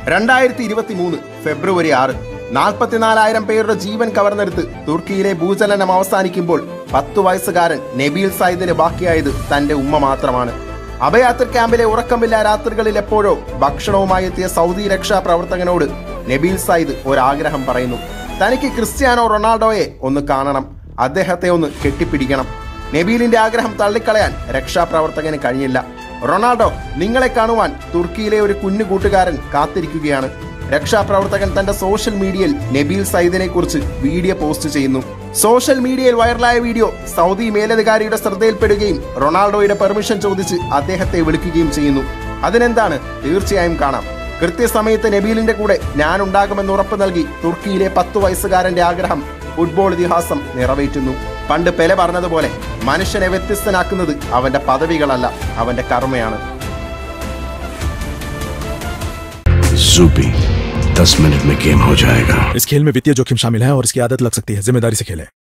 രണ്ടായിരത്തി ഇരുപത്തി മൂന്ന് ഫെബ്രുവരി ആറ് നാൽപ്പത്തിനാലായിരം പേരുടെ ജീവൻ കവർന്നെടുത്ത് തുർക്കിയിലെ ഭൂചലനം അവസാനിക്കുമ്പോൾ പത്തു വയസ്സുകാരൻ നബീൽ സയ്യിദിന് ബാക്കിയായത് തന്റെ ഉമ്മ മാത്രമാണ് അഭയാത്ര ക്യാമ്പിലെ ഉറക്കമില്ല രാത്രികളിൽ എപ്പോഴോ ഭക്ഷണവുമായി എത്തിയ സൗദി രക്ഷാ പ്രവർത്തകനോട് നബീൽ സയ്യിദ് ഒരാഗ്രഹം പറയുന്നു തനിക്ക് ക്രിസ്ത്യാനോ റൊണാൾഡോയെ ഒന്ന് കാണണം അദ്ദേഹത്തെ ഒന്ന് കെട്ടിപ്പിടിക്കണം നബീലിന്റെ ആഗ്രഹം തള്ളിക്കളയാൻ രക്ഷാപ്രവർത്തകന് കഴിഞ്ഞില്ല റൊണാൾഡോ നിങ്ങളെ കാണുവാൻ തുർക്കിയിലെ ഒരു കുഞ്ഞു കൂട്ടുകാരൻ കാത്തിരിക്കുകയാണ് രക്ഷാപ്രവർത്തകൻ തന്റെ സോഷ്യൽ മീഡിയയിൽ നബീൽ സയ്യിദിനെ കുറിച്ച് വീഡിയോ പോസ്റ്റ് ചെയ്യുന്നു സോഷ്യൽ മീഡിയയിൽ വൈറലായ വീഡിയോ സൗദി മേലധികാരിയുടെ ശ്രദ്ധയിൽപ്പെടുകയും റൊണാൾഡോയുടെ പെർമിഷൻ ചോദിച്ച് അദ്ദേഹത്തെ വിളിക്കുകയും ചെയ്യുന്നു അതിനെന്താണ് തീർച്ചയായും കാണാം കൃത്യസമയത്ത് നബീലിന്റെ കൂടെ ഞാൻ ഉണ്ടാകുമെന്ന് ഉറപ്പ് നൽകി തുർക്കിയിലെ പത്തു വയസ്സുകാരന്റെ ആഗ്രഹം ഫുട്ബോൾ ഇതിഹാസം നിറവേറ്റുന്നു പണ്ട് പെലെ പറഞ്ഞതുപോലെ മനുഷ്യനെ വ്യത്യസ്തനാക്കുന്നത് അവന്റെ പദവികളല്ല അവന്റെ കർമ്മയാണ് जूबी दस मिनट में गेम हो जाएगा इस खेल में वित्तीय जोखिम शामिल है और इसकी आदत लग सकती है जिम्मेदारी से खेलें